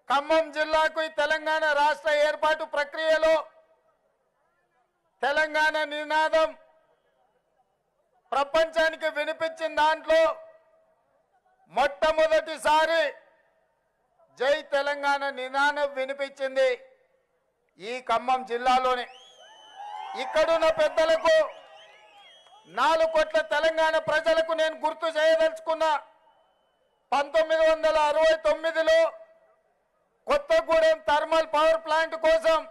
ఖమ్మం జిల్లాకు ఈ తెలంగాణ రాష్ట్ర ఏర్పాటు ప్రక్రియలో తెలంగాణ నినాదం ప్రపంచానికి వినిపించిన దాంట్లో మొట్టమొదటిసారి జై తెలంగాణ నినాదం వినిపించింది ఈ ఖమ్మం జిల్లాలోనే ఇక్కడున్న పెద్దలకు నాలుగు కోట్ల తెలంగాణ ప్రజలకు నేను గుర్తు చేయదలుచుకున్నా పంతొమ్మిది వందల అరవై తొమ్మిదిలో కొత్తగూడెం థర్మల్ పవర్ ప్లాంట్ కోసం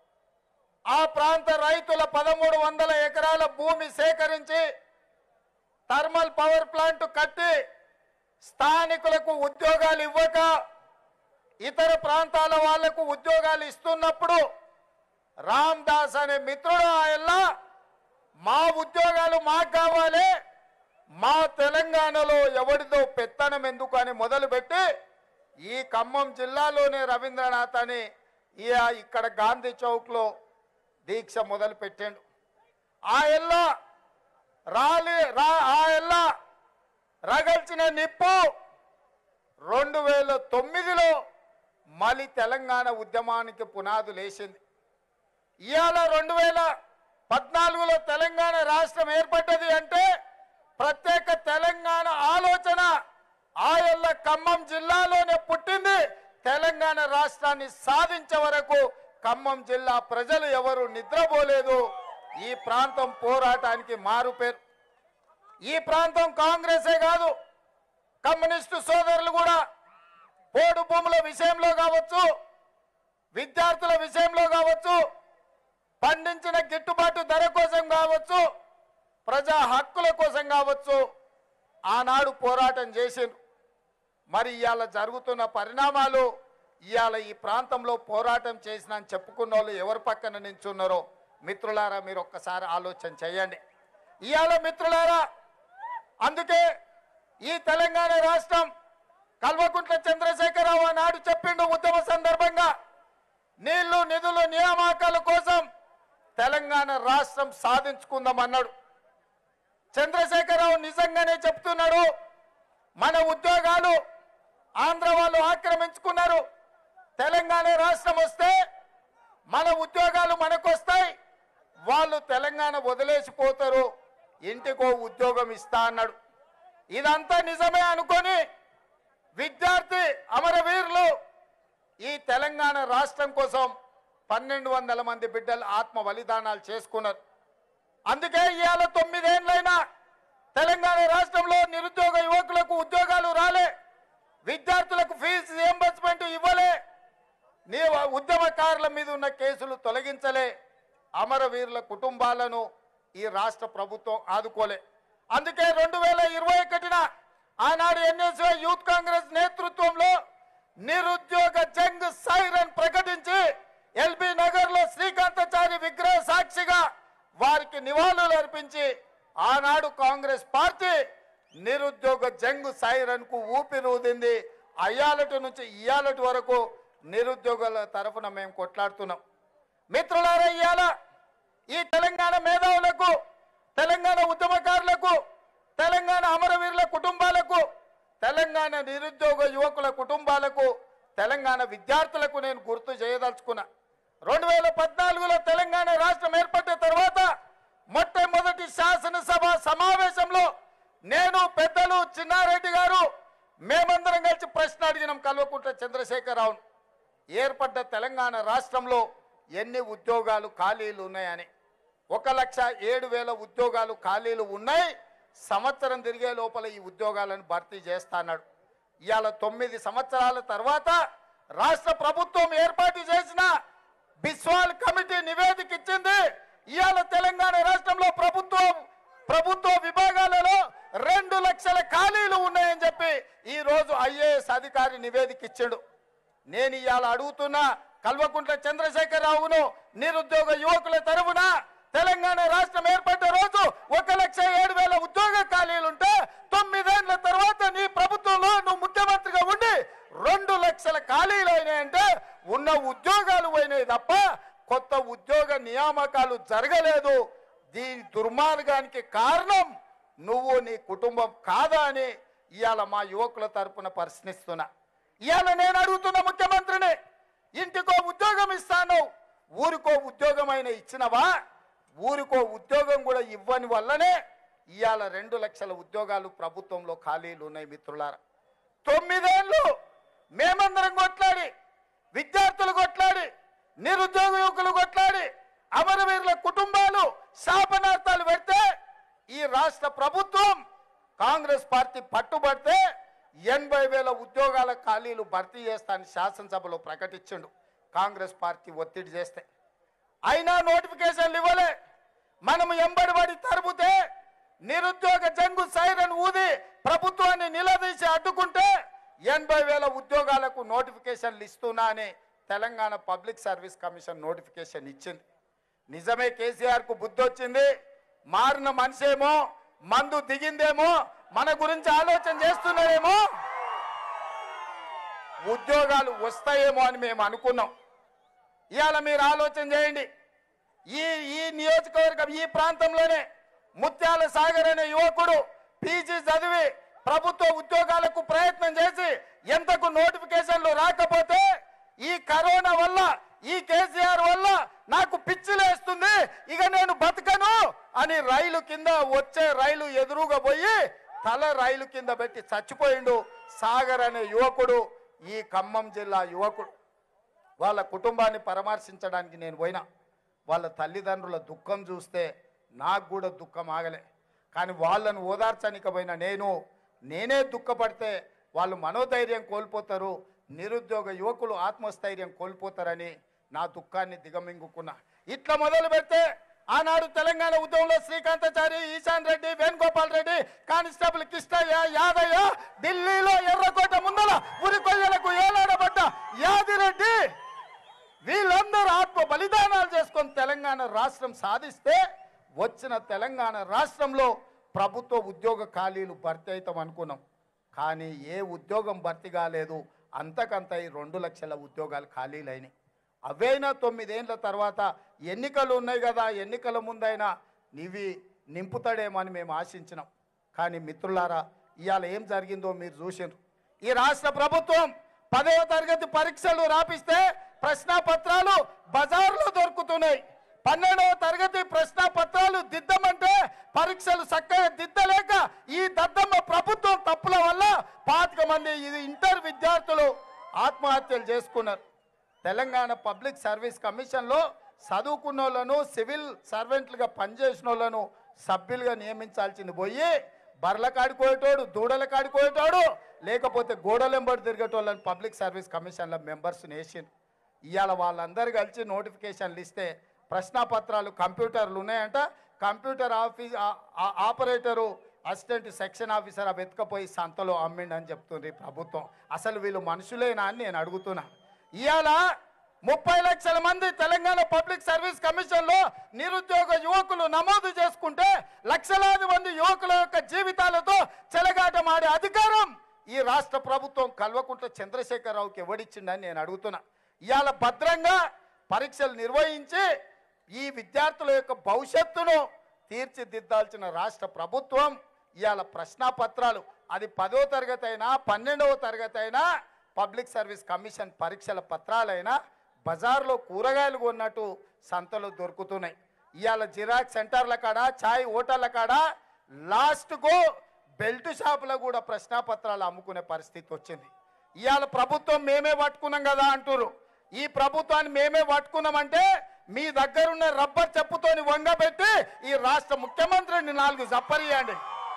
ఆ ప్రాంత రైతుల పదమూడు వందల ఎకరాల భూమి సేకరించి థర్మల్ పవర్ ప్లాంట్ కట్టి స్థానికులకు ఉద్యోగాలు ఇవ్వక ఇతర ప్రాంతాల వాళ్లకు ఉద్యోగాలు ఇస్తున్నప్పుడు రామ్ దాస్ అనే మిత్రుడు ఆయన మా ఉద్యోగాలు మాకు కావాలి మా తెలంగాణలో ఎవరిదో పెత్తనం ఎందుకు అని మొదలుపెట్టి ఈ ఖమ్మం జిల్లాలోనే రవీంద్రనాథ్ అని ఈ ఇక్కడ గాంధీ చౌక్లో దీక్ష మొదలు పెట్టాడు ఆ ఎల్ల రాలి రా ఆ ఎల్ల రగల్చిన నిప్పు రెండు వేల తొమ్మిదిలో మళ్ళీ తెలంగాణ ఉద్యమానికి పునాదులు వేసింది ఇవాళ రెండు వేల పద్నాలుగులో తెలంగాణ రాష్ట్రం ఏర్పడ్డది అంటే ప్రత్యేక తెలంగాణ ఆలోచన ఆయల్ల ఖమ్మం జిల్లాలోనే పుట్టింది తెలంగాణ రాష్ట్రాన్ని సాధించే వరకు ఖమ్మం జిల్లా ప్రజలు ఎవరు నిద్రపోలేదు ఈ ప్రాంతం పోరాటానికి మారుపేరు ఈ ప్రాంతం కాంగ్రెసే కాదు కమ్యూనిస్టు సోదరులు కూడా పోడు భూముల విషయంలో కావచ్చు విద్యార్థుల విషయంలో కావచ్చు పండించిన గిట్టుబాటు ధర కోసం కావచ్చు ప్రజా హక్కుల కోసం కావచ్చు ఆనాడు పోరాటం చేసిండ్రు మరి ఇవాళ జరుగుతున్న పరిణామాలు ఇవాళ ఈ ప్రాంతంలో పోరాటం చేసిన అని చెప్పుకున్న వాళ్ళు ఎవరి పక్కన నించున్నారో మిత్రులారా మీరు ఒక్కసారి ఆలోచన చేయండి ఇవాళ మిత్రులారా అందుకే ఈ తెలంగాణ రాష్ట్రం కల్వకుంట్ల చంద్రశేఖరరావు ఆనాడు చెప్పిండు ఉద్యమ సందర్భంగా నీళ్లు నిధులు నియామకాల కోసం తెలంగాణ రాష్ట్రం సాధించుకుందాం అన్నాడు చంద్రశేఖరరావు నిజంగానే చెప్తున్నాడు మన ఉద్యోగాలు ఆంధ్ర వాళ్ళు ఆక్రమించుకున్నారు తెలంగాణ రాష్ట్రం వస్తే మన ఉద్యోగాలు మనకొస్తాయి వాళ్ళు తెలంగాణ వదిలేసిపోతారు ఇంటికో ఉద్యోగం ఇస్తా అన్నాడు ఇదంతా నిజమే అనుకొని విద్యార్థి అమరవీరులు ఈ తెలంగాణ రాష్ట్రం కోసం పన్నెండు వందల మంది బిడ్డలు ఆత్మ బలిదానాలు చేసుకున్నారు అందుకే ఇవాళ తొమ్మిదేళ్ళైనా తెలంగాణ రాష్ట్రంలో నిరుద్యోగ యువకులకు ఉద్యోగాలు రాలే విద్యార్థులకు ఫీజు రియంబర్స్మెంట్ ఇవ్వలే నీ ఉద్యమకారుల మీద ఉన్న కేసులు తొలగించలే అమరవీరుల కుటుంబాలను ఈ రాష్ట్ర ప్రభుత్వం ఆదుకోలే అందుకే రెండు వేల ఇరవై ఒకటిన ఆనాడు ఎన్ఎస్వై యూత్ కాంగ్రెస్ నేతృత్వంలో నిరుద్యోగ జంగ్ సైరన్ ప్రకటించి ఎల్బీ నగర్ లో శ్రీకాంతాచారి విగ్రహ సాక్షిగా వారికి నివాళులు అర్పించి ఆనాడు కాంగ్రెస్ పార్టీ నిరుద్యోగ జంగ్ సైరన్ కు ఊపిరూదింది అయ్యాలటి నుంచి ఇయ్యాలటి వరకు నిరుద్యోగుల తరఫున మేము కొట్లాడుతున్నాం మిత్రులారా ఇవాళ ఈ తెలంగాణ మేధావులకు తెలంగాణ ఉద్యమకారులకు తెలంగాణ అమరవీరుల కుటుంబాలకు తెలంగాణ నిరుద్యోగ యువకుల కుటుంబాలకు తెలంగాణ విద్యార్థులకు నేను గుర్తు చేయదలుచుకున్నా రెండు వేల పద్నాలుగులో తెలంగాణ రాష్ట్రం ఏర్పడిన తర్వాత మొట్టమొదటి శాసనసభ సమావేశంలో నేను పెద్దలు చిన్నారెడ్డి గారు మేమందరం కలిసి ప్రశ్న అడిగినాం కల్వకుంట్ల చంద్రశేఖరరావును ఏర్పడ్డ తెలంగాణ రాష్ట్రంలో ఎన్ని ఉద్యోగాలు ఖాళీలు ఉన్నాయని ఒక లక్ష ఏడు వేల ఉద్యోగాలు ఖాళీలు ఉన్నాయి సంవత్సరం తిరిగే లోపల ఈ ఉద్యోగాలను భర్తీ చేస్తా అన్నాడు ఇవాళ తొమ్మిది సంవత్సరాల తర్వాత రాష్ట్ర ప్రభుత్వం ఏర్పాటు చేసిన బిస్వాల్ కమిటీ నివేదిక ఇచ్చింది ఇవాళ తెలంగాణ రాష్ట్రంలో ప్రభుత్వం ప్రభుత్వ విభాగాలలో రెండు లక్షల ఖాళీలు ఉన్నాయని చెప్పి ఈ రోజు ఐఏఎస్ అధికారి నివేదిక ఇచ్చాడు నేను ఇవాళ అడుగుతున్నా కల్వకుంట్ల చంద్రశేఖరరావును నిరుద్యోగ యువకుల తరఫున తెలంగాణ రాష్ట్రం ఏర్పడ్డ రోజు ఒక లక్ష ఏడు వేల ఉద్యోగ ఖాళీలుంటే తొమ్మిదేళ్ల తర్వాత నీ ప్రభుత్వంలో నువ్వు ముఖ్యమంత్రిగా ఉండి రెండు లక్షల ఖాళీలు అయినాయంటే ఉన్న ఉద్యోగాలు పోయినాయి తప్ప కొత్త ఉద్యోగ నియామకాలు జరగలేదు దీని దుర్మార్గానికి కారణం నువ్వు నీ కుటుంబం కాదా అని ఇవాళ మా యువకుల తరపున ప్రశ్నిస్తున్నా ఇవాళ నేను అడుగుతున్న ముఖ్యమంత్రిని ఊరికో ఉద్యోగమైన ఇచ్చినవా ఊరికో ఉద్యోగం కూడా ఇవ్వని వల్లనే ఇవాళ రెండు లక్షల ఉద్యోగాలు ప్రభుత్వంలో ఖాళీలు ఉన్నాయి మిత్రులారా తొమ్మిదేళ్ళు మేమందరం కొట్లాడి విద్యార్థులు కొట్లాడి నిరుద్యోగ యువకులు కొట్లాడి అమరవీరుల కుటుంబాలు శాపనార్థాలు పెడితే ఈ రాష్ట్ర ప్రభుత్వం కాంగ్రెస్ పార్టీ పట్టుబడితే ఎనభై వేల ఉద్యోగాల ఖాళీలు భర్తీ చేస్తానని శాసనసభలో ప్రకటించిండు కాంగ్రెస్ పార్టీ ఒత్తిడి చేస్తే అయినా నోటిఫికేషన్లు ఇవ్వలే మనం ఎంబడిబడి తరుపుతే నిరుద్యోగ జంగు సైరన్ ఊది ప్రభుత్వాన్ని నిలదీసి అడ్డుకుంటే ఎనభై వేల ఉద్యోగాలకు నోటిఫికేషన్లు ఇస్తున్నా అని Telangana public service commission notification ఇచ్చింది నిజమే కేసీఆర్ కు బుద్ధి వచ్చింది మారిన మనిషేమో మందు దిగిందేమో మన గురించి ఆలోచన చేస్తున్నాడేమో ఉద్యోగాలు వస్తాయేమో అని మేము అనుకున్నాం ఇవాళ మీరు ఆలోచన చేయండి ఈ ఈ నియోజకవర్గం ఈ ప్రాంతంలోనే ముత్యాల సాగర్ అనే యువకుడు పీజీ చదివి ప్రభుత్వ ఉద్యోగాలకు ప్రయత్నం చేసి ఎంతకు నోటిఫికేషన్లు రాకపోతే ఈ కరోనా వల్ల ఈ కేసీఆర్ వల్ల నాకు పిచ్చిలేస్తుంది ఇక నేను బతకను అని రైలు కింద వచ్చే రైలు ఎదురుగా పోయి తల రైలు కింద పెట్టి చచ్చిపోయిండు సాగర్ అనే యువకుడు ఈ ఖమ్మం జిల్లా యువకుడు వాళ్ళ కుటుంబాన్ని పరామర్శించడానికి నేను పోయినా వాళ్ళ తల్లిదండ్రుల దుఃఖం చూస్తే నాకు కూడా దుఃఖం ఆగలే కానీ వాళ్ళను ఓదార్చడానికి పోయిన నేను నేనే దుఃఖపడితే వాళ్ళు మనోధైర్యం కోల్పోతారు నిరుద్యోగ యువకులు ఆత్మస్థైర్యం కోల్పోతారని నా దుఃఖాన్ని దిగమింగుకున్నా ఇట్లా మొదలు పెడితే ఆనాడు తెలంగాణ ఉద్యమంలో శ్రీకాంతాచారి ఈశాన్ రెడ్డి వేణుగోపాల్ రెడ్డి కానిస్టేబుల్ కిష్టయ్య యాదయ్య ఢిల్లీలో ఎర్రకోట ముందల ఉరి కొయ్యలకు ఏలాడబడ్డ యాదిరెడ్డి వీళ్ళందరూ ఆత్మ బలిదానాలు చేసుకొని తెలంగాణ రాష్ట్రం సాధిస్తే వచ్చిన తెలంగాణ రాష్ట్రంలో ప్రభుత్వ ఉద్యోగ ఖాళీలు భర్తీ అవుతాం అనుకున్నాం కానీ ఏ ఉద్యోగం భర్తీ కాలేదు అంతకంత ఈ రెండు లక్షల ఉద్యోగాలు ఖాళీలైనాయి అవైనా తొమ్మిదేండ్ల తర్వాత ఎన్నికలు ఉన్నాయి కదా ఎన్నికల ముందైనా నివి నింపుతాడేమో అని మేము ఆశించినాం కానీ మిత్రులారా ఇవాళ ఏం జరిగిందో మీరు చూసిండ్రు ఈ రాష్ట్ర ప్రభుత్వం పదవ తరగతి పరీక్షలు రాపిస్తే ప్రశ్నాపత్రాలు బజార్లో దొరుకుతున్నాయి పన్నెండవ తరగతి ప్రశ్నాపత్రాలు దిద్దమంటే పరీక్షలు చక్కగా దిద్దలేక ఈ దద్దమ్మ ప్రభుత్వం తప్పుల వల్ల పాతిక మంది ఇది ఇంటర్ విద్యార్థులు ఆత్మహత్యలు చేసుకున్నారు తెలంగాణ పబ్లిక్ సర్వీస్ కమిషన్లో చదువుకున్న వాళ్ళను సివిల్ సర్వెంట్లుగా పనిచేసిన వాళ్ళను సభ్యులుగా నియమించాల్సింది పోయి బర్ల కాడుకోయేటోడు దూడల కాడుకోయేటోడు లేకపోతే గోడలెంబడి తిరిగేటోళ్ళని పబ్లిక్ సర్వీస్ కమిషన్ల మెంబర్స్ని వేసింది ఇవాళ వాళ్ళందరూ కలిసి నోటిఫికేషన్లు ఇస్తే ప్రశ్నాపత్రాలు కంప్యూటర్లు ఉన్నాయంట కంప్యూటర్ ఆఫీస్ ఆ- ఆ- ఆపరేటరు అసిస్టెంట్ సెక్షన్ ఆఫీసర్ అవి ఎత్తుకపోయి సంతలో అమ్మిండని చెప్తుంది ప్రభుత్వం అసలు వీళ్ళు మనుషులేనా అని నేను అడుగుతున్నా ఇవాళ ముప్పై లక్షల మంది తెలంగాణ పబ్లిక్ సర్వీస్ కమిషన్ లో నిరుద్యోగ యువకులు నమోదు చేసుకుంటే లక్షలాది మంది యువకుల యొక్క జీవితాలతో చెలగాటమాడే అధికారం ఈ రాష్ట్ర ప్రభుత్వం కల్వకుంట్ల చంద్రశేఖరరావుకి ఎవడిచ్చిండని నేను అడుగుతున్నా ఇవాళ భద్రంగా పరీక్షలు నిర్వహించి ఈ విద్యార్థుల యొక్క భవిష్యత్తును తీర్చిదిద్దాల్సిన రాష్ట్ర ప్రభుత్వం ఇవాళ ప్రశ్నాపత్రాలు అది పదో తరగతి అయినా పన్నెండవ తరగతి అయినా పబ్లిక్ సర్వీస్ కమిషన్ పరీక్షల పత్రాలైనా బజార్లో కూరగాయలు కొన్నట్టు సంతలు దొరుకుతున్నాయి ఇవాళ జిరాక్స్ సెంటర్ల కాడ చాయ్ హోటళ్ళ కాడ లాస్ట్కు బెల్ట్ షాపులో కూడా ప్రశ్నాపత్రాలు అమ్ముకునే పరిస్థితి వచ్చింది ఇవాళ ప్రభుత్వం మేమే పట్టుకున్నాం కదా అంటారు ఈ ప్రభుత్వాన్ని మేమే పట్టుకున్నామంటే మీ దగ్గరున్న రబ్బర్ చెప్పుతోని వంగబెట్టి ఈ రాష్ట్ర ముఖ్యమంత్రిని నాలుగు జప్పరియండి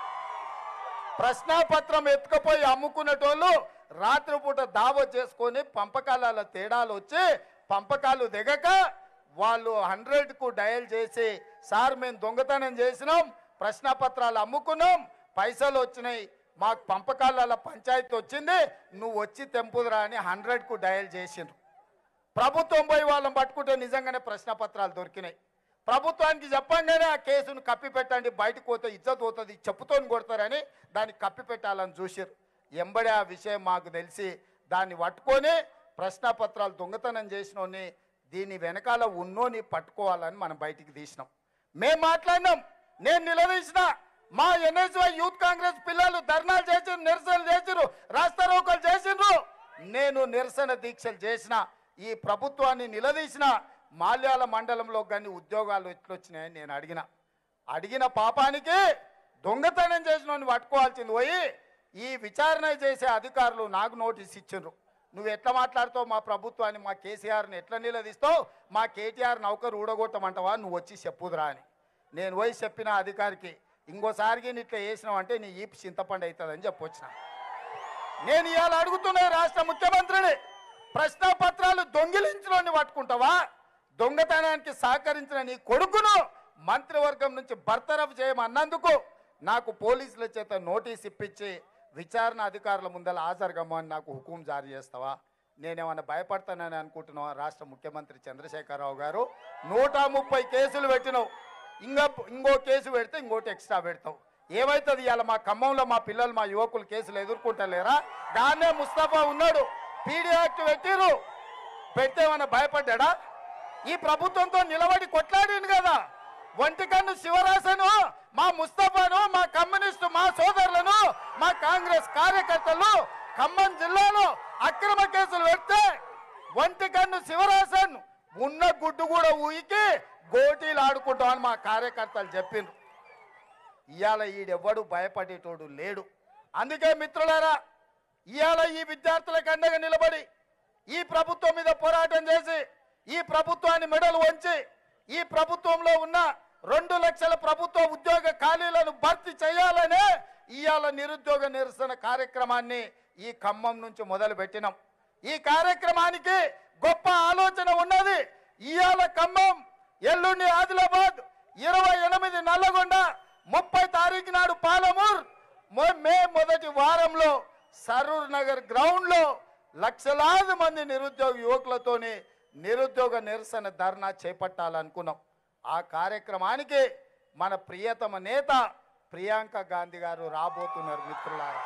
ప్రశ్నాపత్రం ఎత్తుకుపోయి అమ్ముకునేటోళ్ళు రాత్రిపూట దావ చేసుకొని పంపకాల తేడాలు వచ్చి పంపకాలు దిగక వాళ్ళు హండ్రెడ్ కు డయల్ చేసి సార్ మేము దొంగతనం చేసినాం ప్రశ్నాపత్రాలు అమ్ముకున్నాం పైసలు వచ్చినాయి మాకు పంపకాల పంచాయతీ వచ్చింది నువ్వు వచ్చి తెంపుదురా అని హండ్రెడ్ కు డయల్ చేసిండ్రు ప్రభుత్వం పోయి వాళ్ళని పట్టుకుంటే నిజంగానే ప్రశ్నపత్రాలు దొరికినాయి ప్రభుత్వానికి చెప్పంగానే ఆ కేసును కప్పి పెట్టండి బయటకు పోతే ఇజ్జత్ పోతుంది చెప్పుతోని కొడతారని దాన్ని కప్పి పెట్టాలని చూసారు ఎంబడే ఆ విషయం మాకు తెలిసి దాన్ని పట్టుకొని ప్రశ్నపత్రాలు దొంగతనం చేసినోని దీని వెనకాల ఉన్నోని పట్టుకోవాలని మనం బయటికి తీసినాం మేము మాట్లాడినాం నేను నిలదీసిన మా ఎన్ఎస్వై యూత్ కాంగ్రెస్ పిల్లలు ధర్నాలు చేసిరు నిరసనలు చేసిరు రాస్తారోకలు చేసిండ్రు నేను నిరసన దీక్షలు చేసిన ఈ ప్రభుత్వాన్ని నిలదీసిన మాల్యాల మండలంలో కానీ ఉద్యోగాలు ఎట్లొచ్చినాయని నేను అడిగిన అడిగిన పాపానికి దొంగతనం చేసిన పట్టుకోవాల్సింది పోయి ఈ విచారణ చేసే అధికారులు నాకు నోటీస్ ఇచ్చిండ్రు నువ్వు ఎట్లా మాట్లాడుతావు మా ప్రభుత్వాన్ని మా కేసీఆర్ని ఎట్లా నిలదీస్తావు మా కేటీఆర్ నౌకరు ఊడగొట్టమంటావా నువ్వు వచ్చి చెప్పుదురా అని నేను పోయి చెప్పిన అధికారికి ఇంకోసారికి నీ ఇట్లా వేసినావు అంటే నీ ఈపు చింతపండు అవుతుందని చెప్పొచ్చిన నేను ఇవాళ అడుగుతున్నా రాష్ట్ర ముఖ్యమంత్రిని ప్రశ్న పత్రాలు దొంగిలించడాన్ని పట్టుకుంటావా దొంగతనానికి సహకరించిన నీ కొడుకును మంత్రివర్గం నుంచి బర్తరఫ్ చేయమన్నందుకు నాకు పోలీసుల చేత నోటీస్ ఇప్పించి విచారణ అధికారుల ముందర హాజరుగమ్మని నాకు హుకుం జారీ చేస్తావా నేనేమన్నా భయపడతానని అనుకుంటున్నావా రాష్ట్ర ముఖ్యమంత్రి చంద్రశేఖరరావు గారు నూట ముప్పై కేసులు పెట్టినావు ఇంకా ఇంకో కేసు పెడితే ఇంకోటి ఎక్స్ట్రా పెడతావు ఏమైతుంది ఇవాళ మా ఖమ్మంలో మా పిల్లలు మా యువకులు కేసులు ఎదుర్కొంటలేరా దాన్నే ముస్తఫా ఉన్నాడు పీడీ యాక్ట్ పెట్టిరు పెట్టేమన్నా భయపడ్డా ఈ ప్రభుత్వంతో నిలబడి కొట్లాడింది కదా ఒంటికన్ను శివరాసను మా ముస్తఫాను మా కమ్యూనిస్టు మా సోదరులను మా కాంగ్రెస్ కార్యకర్తలు ఖమ్మం జిల్లాలో అక్రమ కేసులు పెడితే ఒంటికన్ను శివరాసన్ ఉన్న గుడ్డు కూడా ఊయికి గోటీలు ఆడుకుంటామని మా కార్యకర్తలు చెప్పిండ్రు ఇవాళ ఈడెవ్వడు భయపడేటోడు లేడు అందుకే మిత్రులారా ఇవాళ ఈ విద్యార్థులకు అండగా నిలబడి ఈ ప్రభుత్వం మీద పోరాటం చేసి ఈ ప్రభుత్వాన్ని మెడలు వంచి ఈ ప్రభుత్వంలో ఉన్న రెండు లక్షల ప్రభుత్వ ఉద్యోగ ఖాళీలను భర్తీ చేయాలనే ఇవాళ నిరుద్యోగ నిరసన కార్యక్రమాన్ని ఈ ఖమ్మం నుంచి మొదలు పెట్టినాం ఈ కార్యక్రమానికి గొప్ప ఆలోచన ఉన్నది ఇవాళ ఖమ్మం ఎల్లుండి ఆదిలాబాద్ ఇరవై ఎనిమిది నల్లగొండ ముప్పై తారీఖు నాడు పాలమూర్ మొ- మే మొదటి వారంలో సరూర్ నగర్ గ్రౌండ్ లో లక్షలాది మంది నిరుద్యోగ యువకులతోని నిరుద్యోగ నిరసన ధర్నా చేపట్టాలనుకున్నాం ఆ కార్యక్రమానికి మన ప్రియతమ నేత ప్రియాంక గాంధీ గారు రాబోతున్నారు మిత్రులారా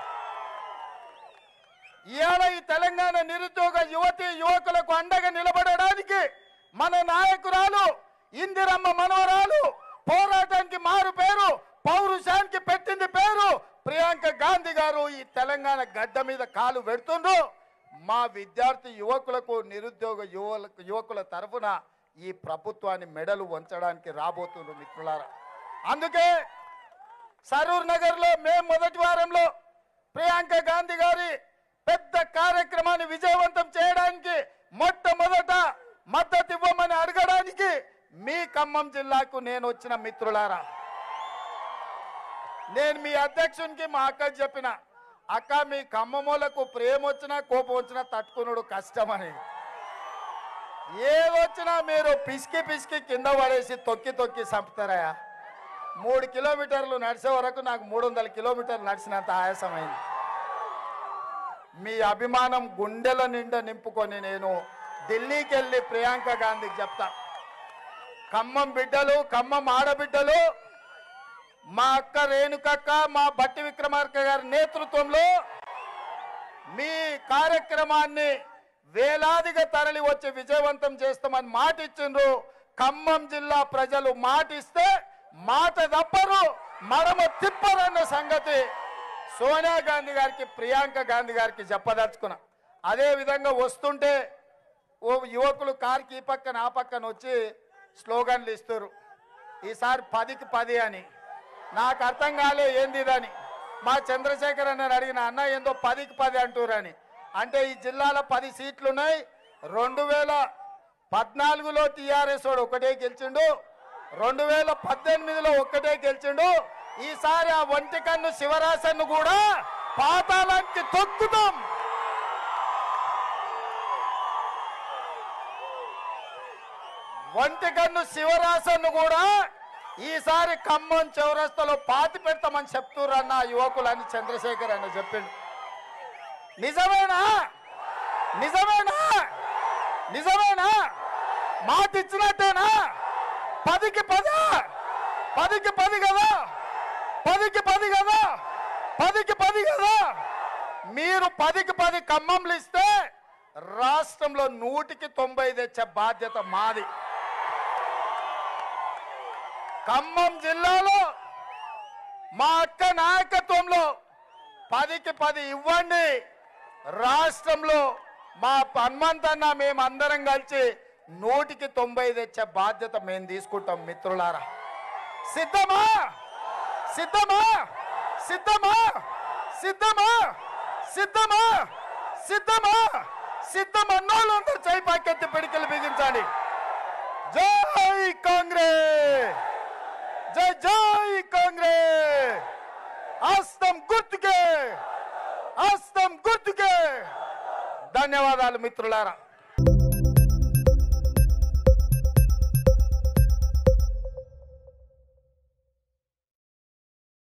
ఇవాళ ఈ తెలంగాణ నిరుద్యోగ యువతి యువకులకు అండగా నిలబడడానికి మన నాయకురాలు ఇందిరమ్మ మనవరాలు పోరాటానికి మారు పేరు పౌరుషానికి పెట్టింది పేరు ప్రియాంక గాంధీ గారు ఈ తెలంగాణ గడ్డ మీద కాలు పెడుతుండ్రు మా విద్యార్థి యువకులకు నిరుద్యోగ యువకుల యువకుల తరఫున ఈ ప్రభుత్వాన్ని మెడలు వంచడానికి రాబోతుండ్రు మిత్రులారా అందుకే సరూర్ నగర్ లో మే మొదటి వారంలో ప్రియాంక గాంధీ గారి పెద్ద కార్యక్రమాన్ని విజయవంతం చేయడానికి మొట్టమొదట మద్దతు ఇవ్వమని అడగడానికి మీ ఖమ్మం జిల్లాకు నేను వచ్చిన మిత్రులారా నేను మీ అధ్యక్షునికి మా అక్కకి చెప్పిన అక్క మీ ఖమ్మములకు ప్రేమ వచ్చినా కోపం వచ్చినా తట్టుకునుడు కష్టమని ఏదొచ్చినా మీరు పిసికి పిసికి కింద పడేసి తొక్కి తొక్కి చంపుతారయ్యా మూడు కిలోమీటర్లు నడిచే వరకు నాకు మూడు వందల కిలోమీటర్లు నడిచినంత ఆయాసమైంది మీ అభిమానం గుండెల నిండా నింపుకొని నేను ఢిల్లీకి వెళ్ళి ప్రియాంక గాంధీకి చెప్తా ఖమ్మం బిడ్డలు ఖమ్మం ఆడబిడ్డలు మా అక్క రేణుకక్క మా బట్టి విక్రమార్క గారి నేతృత్వంలో మీ కార్యక్రమాన్ని వేలాదిగా తరలి వచ్చి విజయవంతం చేస్తామని మాట ఇచ్చిండ్రు ఖమ్మం జిల్లా ప్రజలు మాట ఇస్తే మాట తప్పరు మడమ తిప్పరన్న సంగతి సోనియా గాంధీ గారికి ప్రియాంక గాంధీ గారికి చెప్పదలుచుకున్నా అదే విధంగా వస్తుంటే ఓ యువకులు కార్కి ఈ పక్కన ఆ పక్కన వచ్చి స్లోగన్లు ఇస్తారు ఈసారి పదికి పది అని నాకు అర్థం కాలే ఏంది ఇదని మా చంద్రశేఖర్ అన్న అడిగిన అన్న ఏందో పదికి పది అంటురని అంటే ఈ జిల్లాలో పది సీట్లు ఉన్నాయి రెండు వేల పద్నాలుగులో టీఆర్ఎస్ వాడు ఒకటే గెలిచిండు రెండు వేల పద్దెనిమిదిలో ఒక్కటే గెలిచిండు ఈసారి ఆ ఒంటి కన్ను శివరాసన్ను కూడా పాతాళానికి తొక్కుతాం ఒంటి కన్ను శివరాసన్ను కూడా ఈసారి ఖమ్మం చౌరస్తలో పాతి పెడతామని చెప్తురన్న యువకులని చంద్రశేఖర్ అన్న చెప్పిండు నిజమేనా నిజమేనా నిజమేనా మాట ఇచ్చినట్టేనా పదికి పద పదికి పది కదా పదికి పది కదా పదికి పది కదా మీరు పదికి పది ఖమ్మంలు ఇస్తే రాష్ట్రంలో నూటికి తొంభై తెచ్చే బాధ్యత మాది ఖమ్మం జిల్లాలో మా అక్క నాయకత్వంలో పదికి పది ఇవ్వండి రాష్ట్రంలో మా హనుమంతన్న మేము అందరం కలిసి నూటికి తొంభై తెచ్చే బాధ్యత మేము తీసుకుంటాం మిత్రులారా సిద్ధమా సిద్ధమా సిద్ధమా సిద్ధమా సిద్ధమా సిద్ధమా సిద్ధం అన్నోళ్ళందరూ చేయి పాకెత్తి పిడికలు బిగించాలి జై కాంగ్రెస్ జై జై కాంగ్రెస్ ఆస్తం గుర్తుకే ఆస్తం గుర్తుకే ధన్యవాదాలు మిత్రులారా